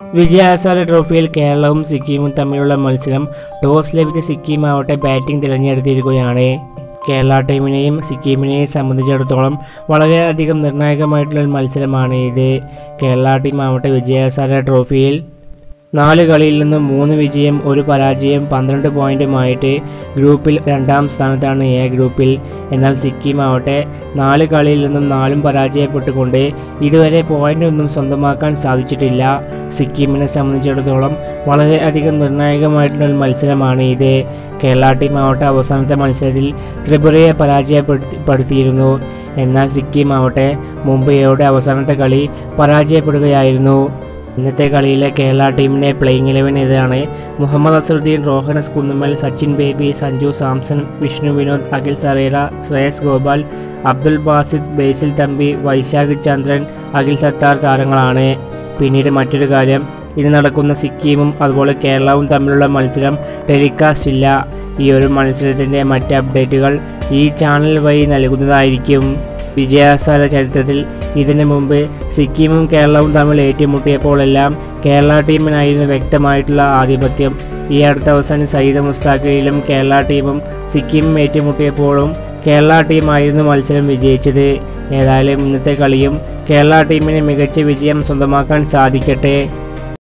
വിജയഹസാര ട്രോഫിയിൽ കേരളവും സിക്കിമും തമ്മിലുള്ള മത്സരം ടോസ് ലഭിച്ച സിക്കിം ആവട്ടെ ബാറ്റിംഗ് തിരഞ്ഞെടുത്തിരിക്കുകയാണ് കേരള ടീമിനെയും സിക്കിമിനെയും സംബന്ധിച്ചിടത്തോളം വളരെയധികം നിർണായകമായിട്ടുള്ള ഒരു മത്സരമാണ് ഇത് കേരള ടീം ആവട്ടെ വിജയഹസാര ട്രോഫിയിൽ നാല് കളിയിൽ നിന്നും മൂന്ന് വിജയം ഒരു പരാജയം പന്ത്രണ്ട് പോയിന്റുമായിട്ട് ഗ്രൂപ്പിൽ രണ്ടാം സ്ഥാനത്താണ് എ ഗ്രൂപ്പിൽ എന്നാൽ സിക്കിം ആവട്ടെ നാല് കളിയിൽ നിന്നും നാലും പരാജയപ്പെട്ടുകൊണ്ട് ഇതുവരെ പോയിന്റ് ഒന്നും സ്വന്തമാക്കാൻ സാധിച്ചിട്ടില്ല സിക്കിമിനെ സംബന്ധിച്ചിടത്തോളം വളരെയധികം നിർണായകമായിട്ടുള്ള ഒരു മത്സരമാണ് ഇത് കേരള ടീം ആവട്ടെ അവസാനത്തെ മത്സരത്തിൽ ത്രിപുരയെ പരാജയപ്പെടുത്തി പെടുത്തിയിരുന്നു എന്നാൽ സിക്കിം ആവട്ടെ മുംബൈയോടെ അവസാനത്തെ കളി പരാജയപ്പെടുകയായിരുന്നു ഇന്നത്തെ കളിയിലെ കേരള ടീമിൻ്റെ പ്ലേയിങ് ഇലവൻ ഇതാണ് മുഹമ്മദ് അസറുദ്ദീൻ റോഹനസ് കുന്നുമ്മൽ സച്ചിൻ ബേബി സഞ്ജു സാംസൺ വിഷ്ണു വിനോദ് അഖിൽ സറേറ ശ്രേയസ് ഗോപാൽ അബ്ദുൽ ബാസിദ് ബേസിൽ തമ്പി വൈശാഖ് ചന്ദ്രൻ അഖിൽ സത്താർ താരങ്ങളാണ് പിന്നീട് മറ്റൊരു കാര്യം ഇത് നടക്കുന്ന സിക്കിമും അതുപോലെ കേരളവും തമ്മിലുള്ള മത്സരം ടെലികാസ്റ്റ് ഇല്ല ഈ ഒരു മത്സരത്തിൻ്റെ മറ്റ് അപ്ഡേറ്റുകൾ ഈ ചാനൽ വഴി നൽകുന്നതായിരിക്കും വിജയാസാല ചരിത്രത്തിൽ ഇതിനു മുമ്പ് സിക്കിമും കേരളവും തമ്മിൽ ഏറ്റുമുട്ടിയപ്പോഴെല്ലാം കേരള ടീമിനായിരുന്നു വ്യക്തമായിട്ടുള്ള ആധിപത്യം ഈ അടുത്ത അവസാനം സയ്യിദ് മുസ്താഖിലും കേരള ടീമും സിക്കിമും ഏറ്റുമുട്ടിയപ്പോഴും കേരള ടീമായിരുന്നു മത്സരം വിജയിച്ചത് ഏതായാലും ഇന്നത്തെ കളിയും കേരള ടീമിന് മികച്ച വിജയം സ്വന്തമാക്കാൻ സാധിക്കട്ടെ